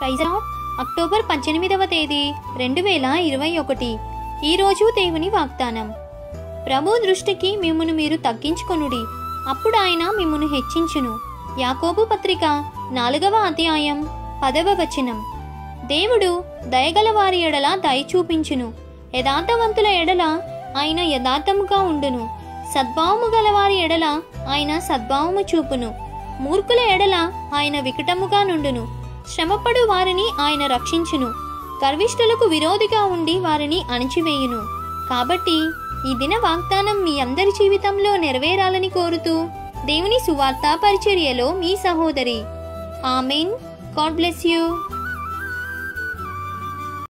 Praise lord. October పద్దెనిమిదవ తేదీ రెండు వేల ఇరవై ఒకటి ఈరోజు దేవుని వాగ్దానం ప్రభు దృష్టికి మిమ్మును మీరు తగ్గించుకొనుడి అప్పుడు ఆయన మిమ్మును హెచ్చించును యాకోబు పత్రిక నాలుగవ అధ్యాయం పదవ వచనం దేవుడు దయగల వారి ఎడల దయ చూపించును యథార్థవంతుల ఎడల ఆయన యథార్థముగా ఉండును సద్భావము గల వారి ఎడల ఆయన సద్భావము చూపును మూర్ఖుల ఎడల ఆయన వికటముగా నుండును శ్రమపడు వారిని ఆయన రక్షించును గర్విష్ఠులకు విరోధిగా ఉండి వారిని అణిచివేయును కాబట్టి ఈ దిన వాగ్దానం మీ అందరి జీవితంలో నెరవేరాలని కోరుతూ దేవుని సువార్తా పరిచర్యలో మీ సహోదరి ఆమెన్ గాడ్ బ్లెస్ యూ